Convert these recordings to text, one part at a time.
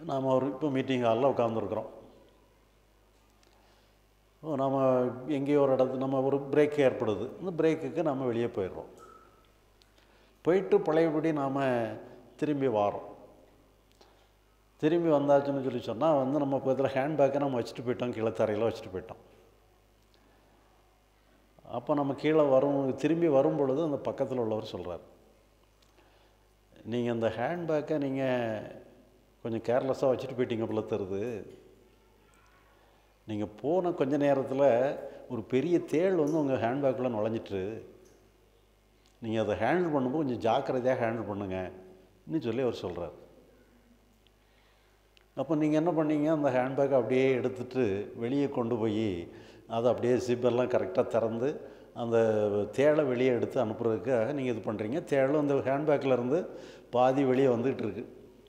நாம் ஒரு இப்போ மீட்டிங் ஹாலில் உட்காந்துருக்குறோம் நம்ம எங்கேயோ ஒரு இடத்து நம்ம ஒரு பிரேக் ஏற்படுது இந்த பிரேக்குக்கு நம்ம வெளியே போயிடுறோம் போயிட்டு பழையபடி நாம் திரும்பி வாரோம் திரும்பி வந்தாச்சுன்னு சொல்லி சொன்னால் வந்து நம்ம பக்கத்தில் ஹேண்ட்பேக்கை நம்ம வச்சுட்டு போயிட்டோம் கீழே தரையில் வச்சுட்டு போயிட்டோம் அப்போ நம்ம கீழே வரும் திரும்பி வரும் பொழுது அந்த பக்கத்தில் உள்ளவர் சொல்கிறார் நீங்கள் அந்த ஹேண்ட்பேக்கை நீங்கள் கொஞ்சம் கேர்லெஸ்ஸாக வச்சுட்டு போயிட்டீங்க போல தருது நீங்கள் போன கொஞ்ச நேரத்தில் ஒரு பெரிய தேள் வந்து உங்கள் ஹேண்ட்பேக்கில் நுழைஞ்சிட்டு நீங்கள் அதை ஹேண்டில் பண்ணும்போது கொஞ்சம் ஜாக்கிரதையாக ஹேண்டில் பண்ணுங்கன்னு சொல்லி அவர் சொல்கிறார் அப்போ நீங்கள் என்ன பண்ணீங்க அந்த ஹேண்ட்பேக்கை அப்படியே எடுத்துட்டு வெளியே கொண்டு போய் அதை அப்படியே ஜிப்பெல்லாம் கரெக்டாக திறந்து அந்த தேளை வெளியே எடுத்து அனுப்புறதுக்காக நீங்கள் இது பண்ணுறீங்க தேளும் அந்த ஹேண்ட்பேக்கில் இருந்து பாதி வெளியே வந்துகிட்டு இருக்கு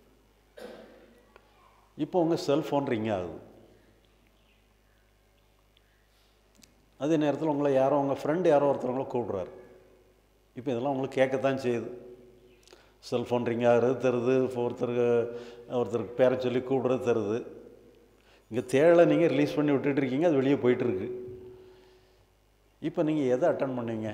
இப்போ உங்கள் செல்ஃபோன் ரிங் ஆகுது அதே நேரத்தில் உங்களை யாரோ உங்கள் ஃப்ரெண்டு யாரோ ஒருத்தவங்கள கூப்பிட்றாரு இப்போ இதெல்லாம் உங்களுக்கு கேட்கத்தான் செய்யுது செல்ஃபோன் ரிங் ஆகிறது தருது ஒருத்தருக்கு ஒருத்தருக்கு பேரை சொல்லி கூப்பிட்றது தருது இங்கே தேழை நீங்கள் ரிலீஸ் பண்ணி விட்டுட்டு இருக்கீங்க அது வெளியே போயிட்டுருக்கு இப்போ நீங்கள் எதை அட்டன் பண்ணீங்க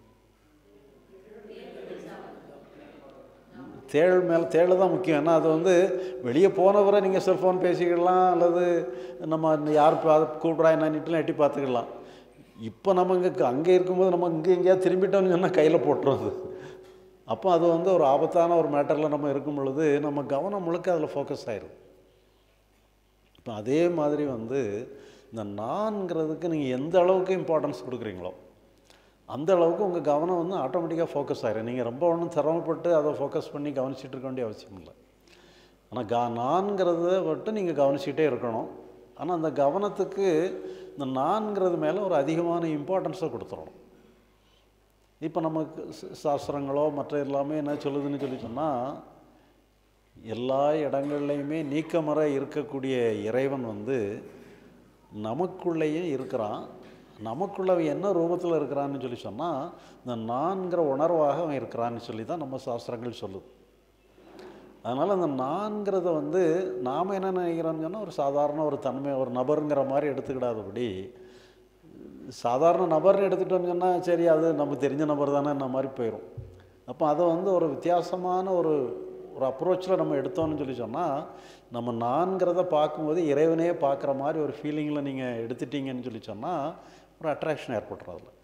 தேள் மேலே தேள் தான் முக்கியம் ஏன்னா அது வந்து வெளியே போனவரை நீங்கள் செல்ஃபோன் பேசிக்கலாம் அல்லது நம்ம யார் கூப்பிட்றா என்னன்னுட்டுலாம் எட்டி பார்த்துக்கலாம் இப்போ நம்ம இங்கே அங்கே இருக்கும்போது நம்ம இங்கே எங்கேயாவது திரும்பிட்டோம்னு சொன்னால் கையில் போட்டுரும் அது அப்போ அது வந்து ஒரு ஆபத்தான ஒரு மேட்டரில் நம்ம இருக்கும் பொழுது நம்ம கவனம் முழுக்க அதில் ஃபோக்கஸ் ஆயிடும் இப்போ அதே மாதிரி வந்து இந்த நான்கிறதுக்கு நீங்கள் எந்த அளவுக்கு இம்பார்ட்டன்ஸ் கொடுக்குறீங்களோ அந்த அளவுக்கு உங்கள் கவனம் வந்து ஆட்டோமேட்டிக்காக ஃபோக்கஸ் ஆயிரும் நீங்கள் ரொம்ப ஒன்றும் சிரமப்பட்டு அதை ஃபோக்கஸ் பண்ணி கவனிச்சிட்டு இருக்க வேண்டிய அவசியம் இல்லை ஆனால் கா நான்கிறத மட்டும் நீங்கள் கவனிச்சிட்டே இருக்கணும் ஆனால் அந்த கவனத்துக்கு இந்த நான்கிறது மேலே ஒரு அதிகமான இம்பார்ட்டன்ஸை கொடுத்துடணும் இப்போ நமக்கு சாஸ்திரங்களோ மற்ற எல்லாமே என்ன சொல்லுதுன்னு சொல்லி சொன்னால் எல்லா இடங்கள்லையுமே நீக்கமர இருக்கக்கூடிய இறைவன் வந்து நமக்குள்ளேயும் இருக்கிறான் நமக்குள்ள அவன் என்ன ரூபத்தில் இருக்கிறான்னு சொல்லி சொன்னால் இந்த நான்கிற உணர்வாக அவன் இருக்கிறான்னு சொல்லி தான் நம்ம சாஸ்திரங்கள் சொல்லுது அதனால் அந்த நான்கிறத வந்து நாம் என்ன நினைக்கிறோம்னு சொன்னால் ஒரு சாதாரண ஒரு தன்மை ஒரு நபருங்கிற மாதிரி எடுத்துக்கிடாதபடி சாதாரண நபர்னு எடுத்துக்கிட்டோம்னு சொன்னால் சரி அது நமக்கு தெரிஞ்ச நபர் தானே இந்த மாதிரி போயிடும் அப்போ அதை வந்து ஒரு வித்தியாசமான ஒரு ஒரு அப்ரோச்சில் நம்ம எடுத்தோம்னு சொல்லி சொன்னால் நம்ம நான்கிறத பார்க்கும்போது இறைவனே பார்க்குற மாதிரி ஒரு ஃபீலிங்கில் நீங்கள் எடுத்துட்டீங்கன்னு சொல்லி சொன்னால் ஒரு அட்ராக்ஷன் ஏற்பட்டுரும் அதில்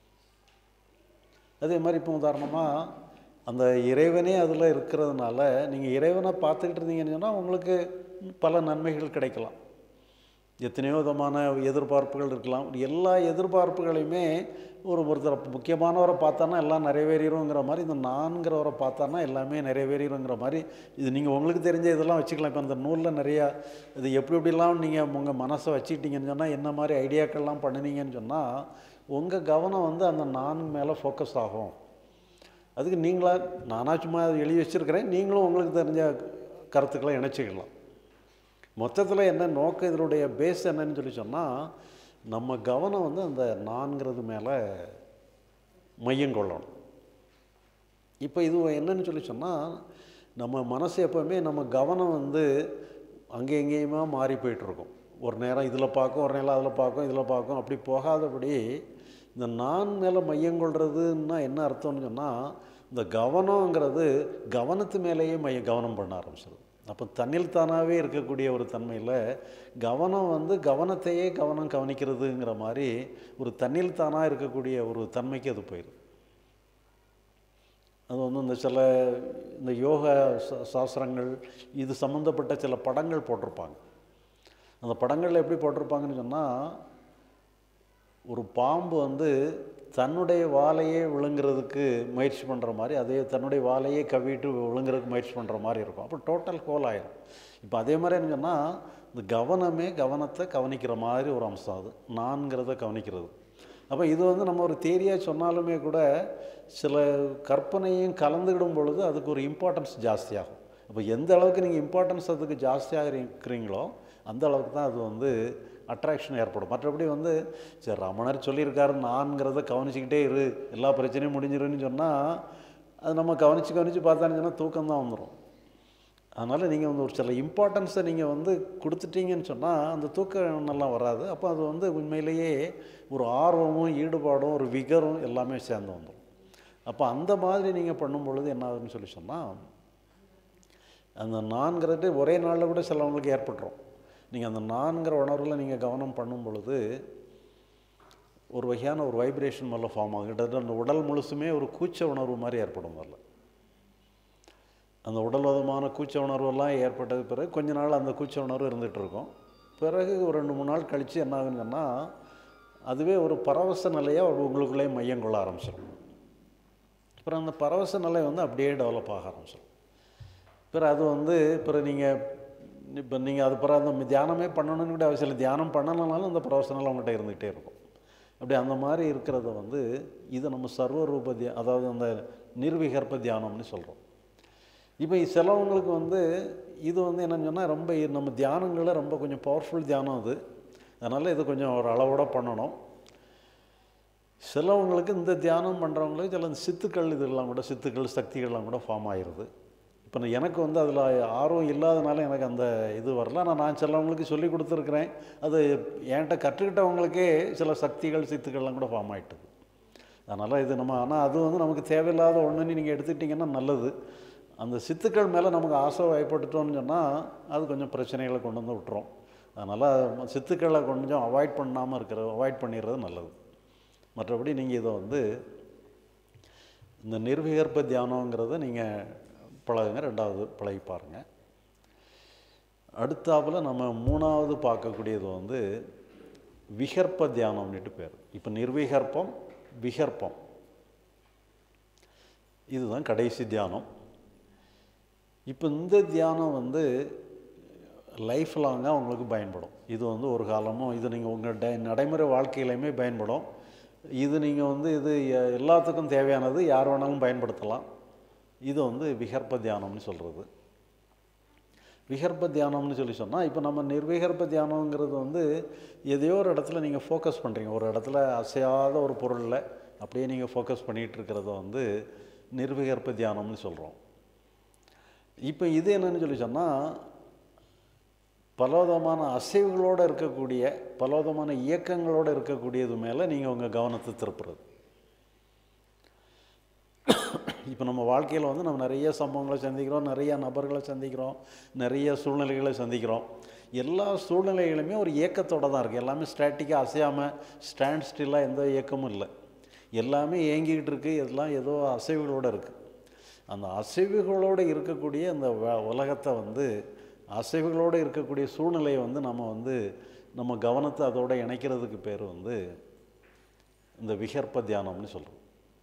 அதே மாதிரி இப்போ உதாரணமாக அந்த இறைவனே அதில் இருக்கிறதுனால நீங்கள் இறைவனை பார்த்துக்கிட்டு இருந்தீங்கன்னு சொன்னால் உங்களுக்கு பல நன்மைகள் கிடைக்கலாம் எத்தனையோ விதமான எதிர்பார்ப்புகள் இருக்கலாம் எல்லா எதிர்பார்ப்புகளையுமே ஒரு ஒருத்தர் முக்கியமானவரை பார்த்தானா எல்லாம் நிறைவேறிடுங்கிற மாதிரி இந்த நான்கிறவரை பார்த்தானா எல்லாமே நிறைவேறிடுங்கிற மாதிரி இது நீங்கள் உங்களுக்கு தெரிஞ்ச இதெல்லாம் வச்சுக்கலாம் இப்போ அந்த நூலில் நிறையா இது எப்படி எப்படிலாம் நீங்கள் உங்கள் மனசை வச்சுக்கிட்டீங்கன்னு சொன்னால் என்ன மாதிரி ஐடியாக்கள்லாம் பண்ணினீங்கன்னு சொன்னால் உங்கள் கவனம் வந்து அந்த நான் மேலே ஃபோக்கஸ் ஆகும் அதுக்கு நீங்களா நானாக சும்மா எழுதி வச்சுருக்கிறேன் நீங்களும் உங்களுக்கு தெரிஞ்ச கருத்துக்களை இணைச்சிக்கலாம் மொத்தத்தில் என்ன நோக்கம் இதனுடைய பேஸ் என்னன்னு சொல்லி சொன்னால் நம்ம கவனம் வந்து அந்த நான்கிறது மேலே மையம் கொள்ளணும் இப்போ இது என்னன்னு சொல்லி சொன்னால் நம்ம மனசு எப்போவுமே நம்ம கவனம் வந்து அங்கே எங்கேயுமா மாறி போயிட்டுருக்கும் ஒரு நேரம் இதில் பார்க்கும் ஒரு நேரம் அதில் பார்க்கும் இதில் பார்க்கும் அப்படி போகாதபடி இந்த நான் மேலே மையம் கொள்றதுன்னா என்ன அர்த்தம்னு சொன்னால் இந்த கவனங்கிறது கவனத்து மேலேயே மைய கவனம் பண்ண ஆரம்பிச்சிருது அப்போ தன்னில் தானாகவே இருக்கக்கூடிய ஒரு தன்மையில் கவனம் வந்து கவனத்தையே கவனம் கவனிக்கிறதுங்கிற மாதிரி ஒரு தன்னில் தானாக இருக்கக்கூடிய ஒரு தன்மைக்கு அது போயிடும் அது வந்து இந்த சில இந்த யோகா சாஸ்திரங்கள் இது சம்மந்தப்பட்ட சில படங்கள் போட்டிருப்பாங்க அந்த படங்களில் எப்படி போட்டிருப்பாங்கன்னு சொன்னால் ஒரு பாம்பு வந்து தன்னுடைய வாலையே விழுங்குறதுக்கு முயற்சி பண்ணுற மாதிரி அதே தன்னுடைய வாலையே கவிட்டு விழுங்குறதுக்கு முயற்சி பண்ணுற மாதிரி இருக்கும் அப்போ டோட்டல் கோல் ஆயிரும் இப்போ அதே மாதிரி என்ன சொன்னால் இந்த கவனமே கவனத்தை கவனிக்கிற மாதிரி ஒரு அம்சம் அது நான்கிறத கவனிக்கிறது அப்போ இது வந்து நம்ம ஒரு தேரியாக சொன்னாலுமே கூட சில கற்பனையும் கலந்துக்கிடும் பொழுது அதுக்கு ஒரு இம்பார்ட்டன்ஸ் ஜாஸ்தியாகும் அப்போ எந்த அளவுக்கு நீங்கள் இம்பார்ட்டன்ஸ் அதுக்கு ஜாஸ்தியாக இருக்கிறீங்களோ அந்த அளவுக்கு தான் அது வந்து அட்ராக்ஷன் ஏற்படும் மற்றபடி வந்து சரி ரமணர் சொல்லியிருக்காரு நான்கிறத கவனிச்சிக்கிட்டே இரு எல்லா பிரச்சனையும் முடிஞ்சிருன்னு சொன்னால் அது நம்ம கவனித்து கவனித்து பார்த்தான்னு சொன்னால் தூக்கம் தான் வந்துடும் அதனால் நீங்கள் வந்து ஒரு சில இம்பார்ட்டன்ஸை நீங்கள் வந்து கொடுத்துட்டீங்கன்னு சொன்னால் அந்த தூக்கம் நல்லா வராது அப்போ அது வந்து உண்மையிலேயே ஒரு ஆர்வமும் ஈடுபாடும் ஒரு விகரும் எல்லாமே சேர்ந்து வந்துடும் அப்போ அந்த மாதிரி நீங்கள் பண்ணும் பொழுது என்ன ஆகுதுன்னு சொல்லி சொன்னால் அந்த நான்கிறது ஒரே நாளில் கூட சிலவங்களுக்கு ஏற்பட்டுரும் நீங்கள் அந்த நான்கிற உணர்வில் நீங்கள் கவனம் பண்ணும் பொழுது ஒரு வகையான ஒரு வைப்ரேஷன் முதல்ல ஃபார்ம் ஆகும் கிட்டத்தட்ட அந்த உடல் முழுசுமே ஒரு கூச்ச உணர்வு மாதிரி ஏற்படும் முதல்ல அந்த உடல்வதமான கூச்ச உணர்வெல்லாம் ஏற்பட்டது பிறகு கொஞ்ச நாள் அந்த கூச்ச உணர்வு இருந்துகிட்டு இருக்கும் பிறகு ஒரு ரெண்டு மூணு நாள் கழித்து என்ன ஆகுன்னு சொன்னால் அதுவே ஒரு பரவச நிலையாக உங்களுக்குள்ளே மையம் கொள்ள ஆரம்பிச்சிடும் அப்புறம் அந்த பரவச நிலை வந்து அப்படியே டெவலப் ஆக ஆரம்பிச்சிடும் பிறகு அது வந்து பிறகு நீங்கள் இப்போ நீங்கள் அது பிறகு அந்த தியானமே பண்ணணும்னு கூட அவசியம் இல்லை தியானம் பண்ணலனாலும் அந்த பரவச நிலை உங்கள்கிட்ட இருந்துகிட்டே இருக்கும் அப்படி அந்த மாதிரி இருக்கிறத வந்து இதை நம்ம சர்வரூப தியா அதாவது அந்த நிர்விகற்ப தியானம்னு சொல்கிறோம் இப்போ சிலவங்களுக்கு வந்து இது வந்து என்னன்னு சொன்னால் ரொம்ப நம்ம தியானங்களை ரொம்ப கொஞ்சம் பவர்ஃபுல் தியானம் அது அதனால் இது கொஞ்சம் ஒரு அளவோட பண்ணணும் சிலவங்களுக்கு இந்த தியானம் பண்ணுறவங்களுக்கு சில இந்த சித்துக்கள் இதெல்லாம் கூட சித்துக்கள் சக்திகள்லாம் கூட ஃபார்ம் ஆயிடுது இப்போ நான் எனக்கு வந்து அதில் ஆர்வம் இல்லாதனால எனக்கு அந்த இது வரல ஆனால் நான் சிலவங்களுக்கு சொல்லி கொடுத்துருக்குறேன் அது என்கிட்ட கற்றுக்கிட்டவங்களுக்கே சில சக்திகள் சித்துக்கள்லாம் கூட ஃபார்ம் ஆகிட்டுது அதனால் இது நம்ம ஆனால் அது வந்து நமக்கு தேவையில்லாத ஒன்றுன்னு நீங்கள் எடுத்துக்கிட்டிங்கன்னா நல்லது அந்த சித்துக்கள் மேலே நமக்கு ஆசை வாய்ப்பட்டுட்டோம்னு சொன்னால் அது கொஞ்சம் பிரச்சனைகளை கொண்டு வந்து விட்டுரும் அதனால் சித்துக்களை கொஞ்சம் அவாய்ட் பண்ணாமல் இருக்கிறது அவாய்ட் பண்ணிடுறது நல்லது மற்றபடி நீங்கள் இதை வந்து இந்த நிர்விகற்ப தியானங்கிறத நீங்கள் பழகுங்க ரெண்டாவது பழகி பாருங்கள் அடுத்தாப்பில் நம்ம மூணாவது பார்க்கக்கூடியது வந்து விகற்ப தியானம்னுட்டு பேர் இப்போ நிர்விகற்பம் விகற்பம் இதுதான் கடைசி தியானம் இப்போ இந்த தியானம் வந்து லைஃப் லாங்காக உங்களுக்கு பயன்படும் இது வந்து ஒரு காலமும் இது நீங்கள் உங்கள் டை நடைமுறை வாழ்க்கையிலையுமே பயன்படும் இது நீங்கள் வந்து இது எ- எல்லாத்துக்கும் தேவையானது யார் வேணாலும் பயன்படுத்தலாம் இது வந்து விகற்ப தியானம்னு சொல்கிறது விகற்ப தியானம்னு சொல்லி சொன்னால் இப்போ நம்ம நிர்விகற்ப தியானங்கிறது வந்து எதையோ ஒரு இடத்துல நீங்கள் ஃபோக்கஸ் பண்ணுறீங்க ஒரு இடத்துல அசையாத ஒரு பொருளில் அப்படியே நீங்கள் ஃபோக்கஸ் பண்ணிகிட்டு இருக்கிறத வந்து நிர்விகற்ப தியானம்னு சொல்கிறோம் இப்போ இது என்னன்னு சொல்லி சொன்னால் பலவிதமான அசைவுகளோடு இருக்கக்கூடிய பலவிதமான இயக்கங்களோடு இருக்கக்கூடியது மேலே நீங்கள் உங்கள் கவனத்தை திருப்புறது இப்போ நம்ம வாழ்க்கையில் வந்து நம்ம நிறைய சம்பவங்களை சந்திக்கிறோம் நிறைய நபர்களை சந்திக்கிறோம் நிறைய சூழ்நிலைகளை சந்திக்கிறோம் எல்லா சூழ்நிலைகளுமே ஒரு இயக்கத்தோடு தான் இருக்குது எல்லாமே ஸ்டாட்டிக்காக அசையாமல் ஸ்டாண்ட் ஸ்டில்லாக எந்த இயக்கமும் இல்லை எல்லாமே இயங்கிக்கிட்டு இருக்குது எல்லாம் ஏதோ அசைவுகளோடு இருக்குது அந்த அசைவுகளோடு இருக்கக்கூடிய அந்த வ- உலகத்தை வந்து அசைவுகளோடு இருக்கக்கூடிய சூழ்நிலையை வந்து நம்ம வந்து நம்ம கவனத்தை அதோட இணைக்கிறதுக்கு பேர் வந்து இந்த விகற்ப தியானம்னு சொல்கிறோம்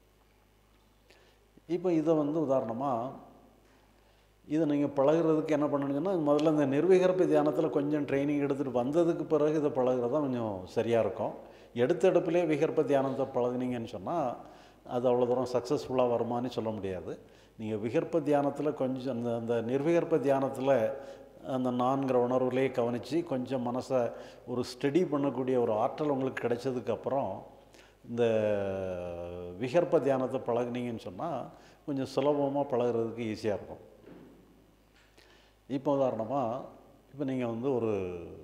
இப்போ இதை வந்து உதாரணமாக இதை நீங்கள் பழகுறதுக்கு என்ன பண்ணணுங்கன்னா முதல்ல இந்த நிர்விகற்ப தியானத்தில் கொஞ்சம் ட்ரைனிங் எடுத்துகிட்டு வந்ததுக்கு பிறகு இதை பழகுறது தான் கொஞ்சம் சரியாக இருக்கும் எடுத்த எடுப்பிலே விகற்ப தியானத்தை பழகுனீங்கன்னு சொன்னால் அது அவ்வளோ தூரம் சக்ஸஸ்ஃபுல்லாக வருமான்னு சொல்ல முடியாது நீங்கள் விகற்ப தியானத்தில் கொஞ்சம் அந்த அந்த நிர்விகற்ப தியானத்தில் அந்த நான்கிற உணர்வுலேயே கவனித்து கொஞ்சம் மனசை ஒரு ஸ்டடி பண்ணக்கூடிய ஒரு ஆற்றல் உங்களுக்கு கிடைச்சதுக்கப்புறம் இந்த விகற்ப தியானத்தை பழகுனீங்கன்னு சொன்னால் கொஞ்சம் சுலபமாக பழகுறதுக்கு ஈஸியாக இருக்கும் இப்போ உதாரணமாக இப்போ நீங்கள் வந்து ஒரு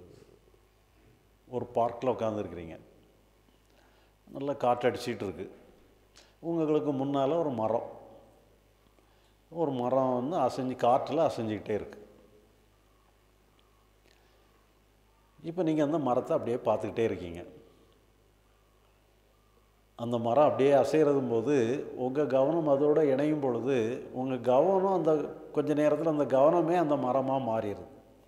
ஒரு பார்க்கில் உட்காந்துருக்கிறீங்க நல்லா காற்று அடிச்சிட்டு இருக்கு உங்களுக்கு முன்னால் ஒரு மரம் ஒரு மரம் வந்து அசைஞ்சு காற்றில் அசைஞ்சிக்கிட்டே இருக்கு இப்போ நீங்கள் அந்த மரத்தை அப்படியே பார்த்துக்கிட்டே இருக்கீங்க அந்த மரம் அப்படியே அசைகிறதும் போது உங்கள் கவனம் அதோட இணையும் பொழுது உங்கள் கவனம் அந்த கொஞ்ச நேரத்தில் அந்த கவனமே அந்த மரமாக மாறிடுது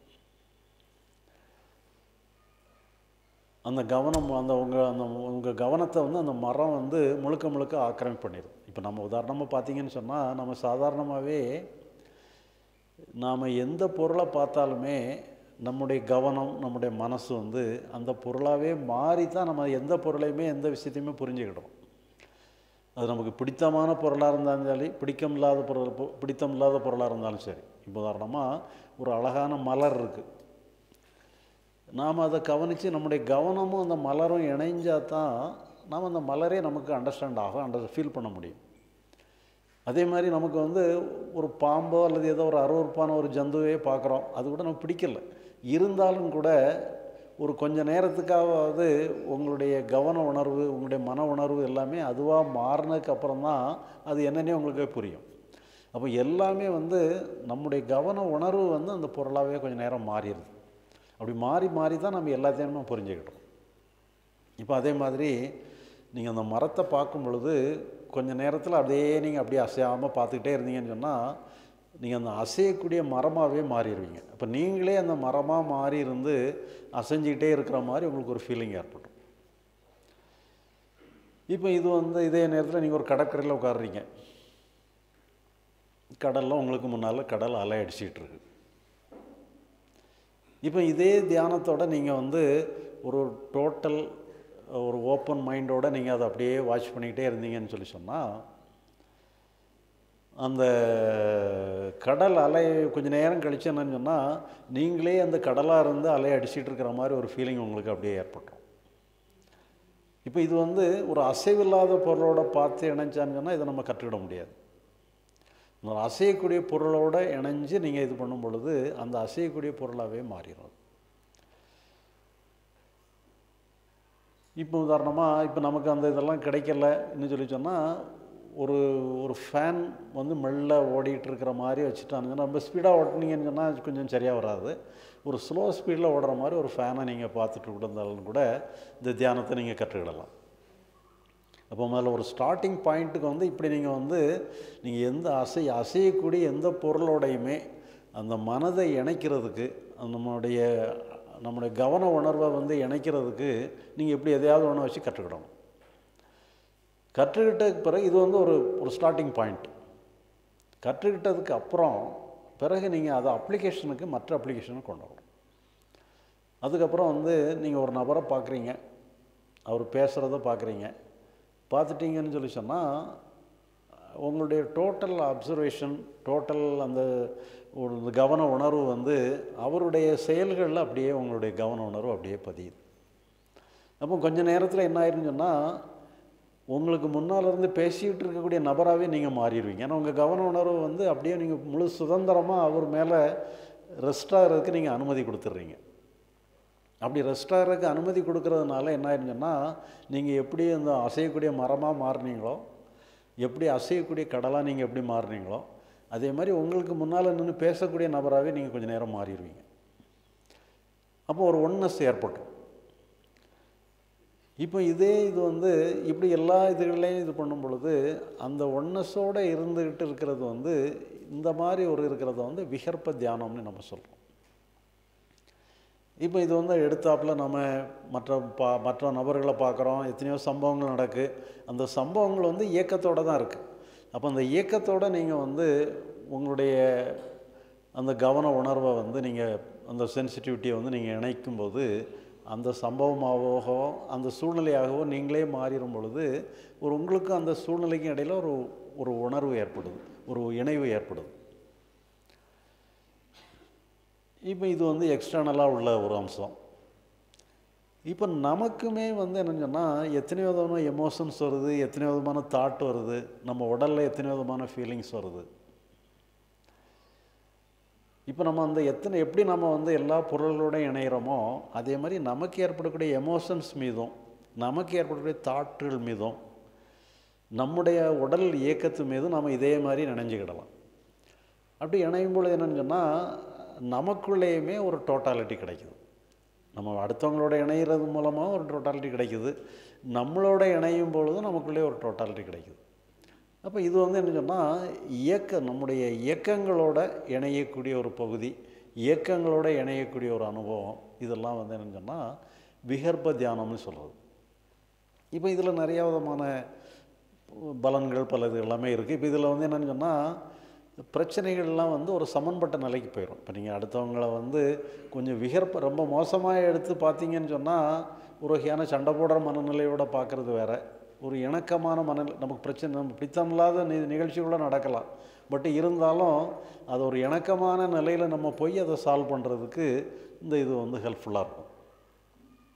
அந்த கவனம் அந்த உங்கள் அந்த உங்கள் கவனத்தை வந்து அந்த மரம் வந்து முழுக்க முழுக்க ஆக்கிரமிப்பு பண்ணிடுது இப்போ நம்ம உதாரணமாக பார்த்தீங்கன்னு சொன்னால் நம்ம சாதாரணமாகவே நாம் எந்த பொருளை பார்த்தாலுமே நம்முடைய கவனம் நம்முடைய மனசு வந்து அந்த பொருளாகவே மாறி தான் நம்ம எந்த பொருளையுமே எந்த விஷயத்தையுமே புரிஞ்சுக்கிடுறோம் அது நமக்கு பிடித்தமான பொருளாக இருந்தாலும் சரி பிடிக்கம் இல்லாத பொருள் பொ- பிடித்தம் இல்லாத பொருளாக இருந்தாலும் சரி இப்போ உதாரணமாக ஒரு அழகான மலர் இருக்குது நாம் அதை கவனித்து நம்முடைய கவனமும் அந்த மலரும் இணைஞ்சால் தான் நாம் அந்த மலரே நமக்கு அண்டர்ஸ்டாண்ட் ஆகும் அண்டர் ஃபீல் பண்ண முடியும் அதே மாதிரி நமக்கு வந்து ஒரு பாம்போ அல்லது ஏதோ ஒரு அருவறுப்பான ஒரு ஜந்துவே பார்க்குறோம் அது கூட நமக்கு பிடிக்கல இருந்தாலும் கூட ஒரு கொஞ்ச நேரத்துக்காவது உங்களுடைய கவன உணர்வு உங்களுடைய மன உணர்வு எல்லாமே அதுவாக மாறினதுக்கு அப்புறம் தான் அது என்னன்னே உங்களுக்கு புரியும் அப்போ எல்லாமே வந்து நம்முடைய கவன உணர்வு வந்து அந்த பொருளாகவே கொஞ்சம் நேரம் மாறிடுது அப்படி மாறி மாறி தான் நம்ம எல்லாத்தையும் நம்ம புரிஞ்சுக்கிட்டோம் இப்போ அதே மாதிரி நீங்கள் அந்த மரத்தை பார்க்கும் பொழுது கொஞ்ச நேரத்தில் அப்படியே நீங்கள் அப்படியே அசையாமல் பார்த்துக்கிட்டே இருந்தீங்கன்னு சொன்னால் நீங்கள் அந்த அசையக்கூடிய மரமாகவே மாறிடுவீங்க அப்போ நீங்களே அந்த மரமாக மாறி இருந்து அசைஞ்சிக்கிட்டே இருக்கிற மாதிரி உங்களுக்கு ஒரு ஃபீலிங் ஏற்படும் இப்போ இது வந்து இதே நேரத்தில் நீங்கள் ஒரு கடற்கரையில் உட்காடுறீங்க கடலில் உங்களுக்கு முன்னால் கடல் அலை அடிச்சிட்டு இருக்கு இப்போ இதே தியானத்தோட நீங்கள் வந்து ஒரு டோட்டல் ஒரு ஓப்பன் மைண்டோட நீங்கள் அதை அப்படியே வாட்ச் பண்ணிக்கிட்டே இருந்தீங்கன்னு சொல்லி சொன்னால் அந்த கடல் அலை கொஞ்சம் நேரம் கழிச்சு என்னன்னு சொன்னால் நீங்களே அந்த கடலாக இருந்து அலை அடிச்சிட்டு இருக்கிற மாதிரி ஒரு ஃபீலிங் உங்களுக்கு அப்படியே ஏற்பட்டுரும் இப்போ இது வந்து ஒரு அசைவில்லாத பொருளோட பார்த்து இணைஞ்சான்னு சொன்னால் இதை நம்ம கற்றுக்கிட முடியாது இந்த அசையக்கூடிய பொருளோட இணைஞ்சு நீங்கள் இது பண்ணும் பொழுது அந்த அசையக்கூடிய பொருளாகவே மாறிடும் இப்போ உதாரணமாக இப்போ நமக்கு அந்த இதெல்லாம் கிடைக்கல இன்னும் சொல்லி சொன்னால் ஒரு ஒரு ஃபேன் வந்து மெல்ல ஓடிட்டு இருக்கிற மாதிரி வச்சுட்டானுங்கன்னா ரொம்ப ஸ்பீடாக ஓட்டினீங்கன்னு சொன்னால் கொஞ்சம் சரியாக வராது ஒரு ஸ்லோ ஸ்பீடில் ஓடுற மாதிரி ஒரு ஃபேனை நீங்கள் பார்த்துட்டு கூட இருந்தாலும் கூட இந்த தியானத்தை நீங்கள் கற்றுக்கிடலாம் அப்போ முதல்ல ஒரு ஸ்டார்டிங் பாயிண்ட்டுக்கு வந்து இப்படி நீங்கள் வந்து நீங்கள் எந்த அசை அசையக்கூடிய எந்த பொருளோடையுமே அந்த மனதை இணைக்கிறதுக்கு அந்த நம்மளுடைய நம்முடைய கவன உணர்வை வந்து இணைக்கிறதுக்கு நீங்கள் எப்படி எதையாவது ஒன்று வச்சு கற்றுக்கிடணும் கற்றுக்கிட்டதுக்கு பிறகு இது வந்து ஒரு ஒரு ஸ்டார்டிங் பாயிண்ட் கற்றுக்கிட்டதுக்கு அப்புறம் பிறகு நீங்கள் அதை அப்ளிகேஷனுக்கு மற்ற அப்ளிகேஷனுக்கு கொண்டு வரணும் அதுக்கப்புறம் வந்து நீங்கள் ஒரு நபரை பார்க்குறீங்க அவர் பேசுகிறத பார்க்குறீங்க பார்த்துட்டீங்கன்னு சொல்லி சொன்னால் உங்களுடைய டோட்டல் அப்சர்வேஷன் டோட்டல் அந்த ஒரு கவன உணர்வு வந்து அவருடைய செயல்களில் அப்படியே உங்களுடைய கவன உணர்வு அப்படியே பதியுது அப்போ கொஞ்ச நேரத்தில் என்ன ஆயிருன்னு சொன்னால் உங்களுக்கு முன்னால் இருந்து பேசிக்கிட்டு இருக்கக்கூடிய நபராகவே நீங்கள் மாறிடுவீங்க ஏன்னா உங்கள் கவன உணர்வு வந்து அப்படியே நீங்கள் முழு சுதந்திரமாக அவர் மேலே ரெஸ்ட் ஆகிறதுக்கு நீங்கள் அனுமதி கொடுத்துட்றீங்க அப்படி ரெஸ்ட் ஆகிறதுக்கு அனுமதி கொடுக்கறதுனால என்ன ஆயிருன்னு சொன்னால் நீங்கள் எப்படி அந்த அசையக்கூடிய மரமாக மாறுனீங்களோ எப்படி அசையக்கூடிய கடலாக நீங்கள் எப்படி மாறுனீங்களோ அதே மாதிரி உங்களுக்கு முன்னால் நின்று பேசக்கூடிய நபராகவே நீங்கள் கொஞ்சம் நேரம் மாறிடுவீங்க அப்போ ஒரு ஒன்னஸ் ஏற்பட்டுரும் இப்போ இதே இது வந்து இப்படி எல்லா இதுகளையும் இது பண்ணும் பொழுது அந்த ஒன்னஸோடு இருந்துக்கிட்டு இருக்கிறது வந்து இந்த மாதிரி ஒரு இருக்கிறத வந்து விகற்ப தியானம்னு நம்ம சொல்கிறோம் இப்போ இது வந்து எடுத்தாப்பில் நம்ம மற்ற பா மற்ற நபர்களை பார்க்குறோம் எத்தனையோ சம்பவங்கள் நடக்கு அந்த சம்பவங்கள் வந்து இயக்கத்தோடு தான் இருக்குது அப்போ அந்த இயக்கத்தோடு நீங்கள் வந்து உங்களுடைய அந்த கவன உணர்வை வந்து நீங்கள் அந்த சென்சிட்டிவிட்டியை வந்து நீங்கள் இணைக்கும்போது அந்த சம்பவமாகவோ அந்த சூழ்நிலையாகவோ நீங்களே மாறிடும் பொழுது ஒரு உங்களுக்கும் அந்த சூழ்நிலைக்கும் இடையில் ஒரு ஒரு உணர்வு ஏற்படுது ஒரு இணைவு ஏற்படுது இப்போ இது வந்து எக்ஸ்டர்னலாக உள்ள ஒரு அம்சம் இப்போ நமக்குமே வந்து என்னன்னு சொன்னால் எத்தனை விதமான எமோஷன்ஸ் வருது எத்தனை விதமான தாட் வருது நம்ம உடலில் எத்தனை விதமான ஃபீலிங்ஸ் வருது இப்போ நம்ம அந்த எத்தனை எப்படி நம்ம வந்து எல்லா பொருள்களோடையும் இணைகிறோமோ அதே மாதிரி நமக்கு ஏற்படக்கூடிய எமோஷன்ஸ் மீதும் நமக்கு ஏற்படக்கூடிய தாட்டுகள் மீதும் நம்முடைய உடல் இயக்கத்து மீதும் நம்ம இதே மாதிரி நினைஞ்சுக்கிடலாம் அப்படி இணையும் பொழுது என்னன்னு சொன்னால் நமக்குள்ளேயுமே ஒரு டோட்டாலிட்டி கிடைக்குது நம்ம அடுத்தவங்களோட இணைகிறது மூலமாக ஒரு டோட்டாலிட்டி கிடைக்குது நம்மளோட இணையும் பொழுதும் நமக்குள்ளே ஒரு டோட்டாலிட்டி கிடைக்குது அப்போ இது வந்து என்ன சொன்னால் இயக்க நம்முடைய இயக்கங்களோட இணையக்கூடிய ஒரு பகுதி இயக்கங்களோட இணையக்கூடிய ஒரு அனுபவம் இதெல்லாம் வந்து என்னன்னு சொன்னால் விகற்ப தியானம்னு சொல்கிறது இப்போ இதில் நிறைய விதமான பலன்கள் பல இது எல்லாமே இருக்குது இப்போ இதில் வந்து என்னென்னு சொன்னால் பிரச்சனைகள்லாம் வந்து ஒரு சமன்பட்ட நிலைக்கு போயிடும் இப்போ நீங்கள் அடுத்தவங்கள வந்து கொஞ்சம் விகற்ப ரொம்ப மோசமாக எடுத்து பார்த்தீங்கன்னு சொன்னால் ஒரு வகையான சண்டை போடுற மனநிலையோட பார்க்குறது வேற ஒரு இணக்கமான மனநிலை நமக்கு பிரச்சனை நம்ம பிடித்தமில்லாத நி நிகழ்ச்சிகளோட நடக்கலாம் பட் இருந்தாலும் அது ஒரு இணக்கமான நிலையில் நம்ம போய் அதை சால்வ் பண்ணுறதுக்கு இந்த இது வந்து ஹெல்ப்ஃபுல்லாக இருக்கும்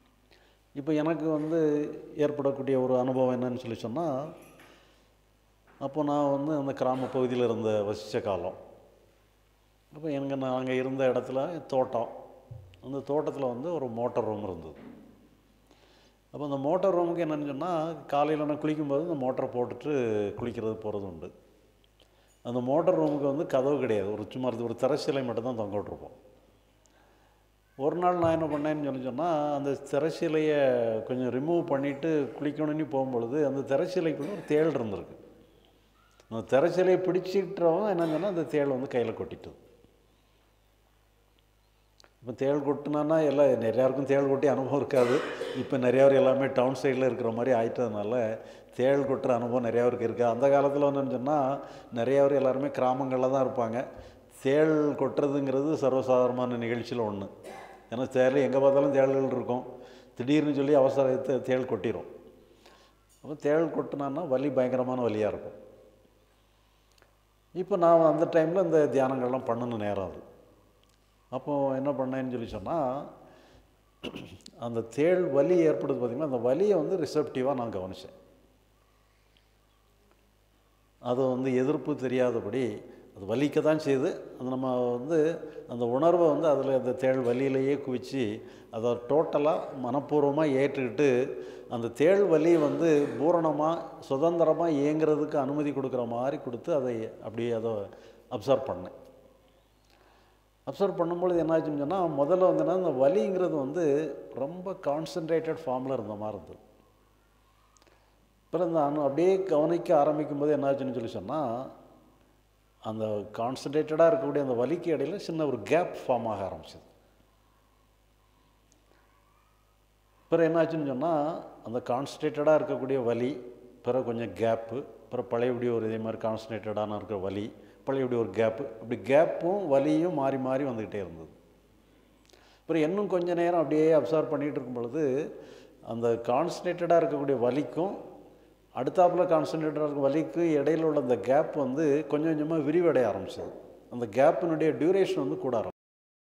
இப்போ எனக்கு வந்து ஏற்படக்கூடிய ஒரு அனுபவம் என்னன்னு சொல்லி சொன்னால் அப்போ நான் வந்து அந்த கிராம பகுதியில் இருந்த வசித்த காலம் அப்போ எங்கள் நாங்கள் இருந்த இடத்துல தோட்டம் அந்த தோட்டத்தில் வந்து ஒரு மோட்டார் ரூம் இருந்தது அப்போ அந்த மோட்டார் ரூமுக்கு என்னன்னு சொன்னால் காலையில் நான் குளிக்கும்போது இந்த மோட்டரை போட்டுட்டு குளிக்கிறது போகிறது உண்டு அந்த மோட்டார் ரூமுக்கு வந்து கதவு கிடையாது ஒரு சும்மா இது ஒரு திரைச்சீலை மட்டும் தான் தொங்க விட்ருப்போம் ஒரு நாள் நான் என்ன பண்ணேன்னு சொல்லி சொன்னால் அந்த திரைச்சீலையை கொஞ்சம் ரிமூவ் பண்ணிவிட்டு குளிக்கணும்னு போகும்பொழுது அந்த திரைச்சீலைக்குள்ள ஒரு தேள் இருந்திருக்கு அந்த திரைச்சீலையை பிடிச்சிட்டவன் என்ன சொன்னால் அந்த தேள் வந்து கையில் கொட்டிட்டது இப்போ தேள் கொட்டினான்னா எல்லாம் நிறையாருக்கும் தேள் கொட்டி அனுபவம் இருக்காது இப்போ நிறையா பேர் எல்லாமே டவுன் சைடில் இருக்கிற மாதிரி ஆயிட்டதுனால தேள் கொட்டுற அனுபவம் நிறையா பேருக்கு இருக்குது அந்த காலத்தில் என்னன்னு சொன்னால் நிறையா பேர் எல்லாருமே கிராமங்களில் தான் இருப்பாங்க தேள் கொட்டுறதுங்கிறது சர்வசாதாரணமான நிகழ்ச்சியில் ஒன்று ஏன்னா தேள் எங்கே பார்த்தாலும் தேள்கள் இருக்கும் திடீர்னு சொல்லி அவசரத்தை தேள் கொட்டிடும் அப்போ தேள் கொட்டினான்னா வலி பயங்கரமான வலியாக இருக்கும் இப்போ நான் அந்த டைமில் இந்த தியானங்கள்லாம் பண்ணணும் நேரம் அது அப்போது என்ன பண்ணேன்னு சொல்லி சொன்னால் அந்த தேள் வலி ஏற்படுது பார்த்திங்கன்னா அந்த வலியை வந்து ரிசப்டிவாக நான் கவனித்தேன் அது வந்து எதிர்ப்பு தெரியாதபடி அது வலிக்க தான் செய்யுது அது நம்ம வந்து அந்த உணர்வை வந்து அதில் அந்த தேள் வலியிலேயே குவிச்சு அதை டோட்டலாக மனப்பூர்வமாக ஏற்றுக்கிட்டு அந்த தேள் வலி வந்து பூரணமாக சுதந்திரமாக இயங்குறதுக்கு அனுமதி கொடுக்குற மாதிரி கொடுத்து அதை அப்படியே அதை அப்சர்வ் பண்ணேன் அப்சர்வ் பண்ணும்பொழுது என்னாச்சுன்னு சொன்னால் முதல்ல வந்து என்ன இந்த வலிங்கிறது வந்து ரொம்ப கான்சன்ட்ரேட்டட் ஃபார்மில் இருந்த மாதிரி இருந்தது அப்புறம் நான் அப்படியே கவனிக்க ஆரம்பிக்கும் போது என்னாச்சுன்னு சொல்லி சொன்னால் அந்த கான்சன்ட்ரேட்டடாக இருக்கக்கூடிய அந்த வலிக்கு இடையில சின்ன ஒரு கேப் ஃபார்ம் ஆக ஆரம்பிச்சது பிறகு என்னாச்சுன்னு சொன்னால் அந்த கான்சன்ட்ரேட்டடாக இருக்கக்கூடிய வலி பிறகு கொஞ்சம் கேப்பு பிறகு பழையபடி ஒரு இதே மாதிரி கான்சன்ட்ரேட்டடான இருக்கிற வலி பழையபடி ஒரு கேப்பு அப்படி கேப்பும் வலியும் மாறி மாறி வந்துக்கிட்டே இருந்தது அப்புறம் இன்னும் கொஞ்ச நேரம் அப்படியே அப்சர்வ் பண்ணிகிட்டு இருக்கும் பொழுது அந்த கான்சன்ட்ரேட்டடாக இருக்கக்கூடிய வலிக்கும் அடுத்தாப்பில் கான்சன்ட்ரேட்டடாக இருக்க வலிக்கு இடையில உள்ள அந்த கேப் வந்து கொஞ்சம் கொஞ்சமாக விரிவடைய ஆரம்பிச்சது அந்த கேப்பினுடைய டியூரேஷன் வந்து கூட ஆரம்பிச்சது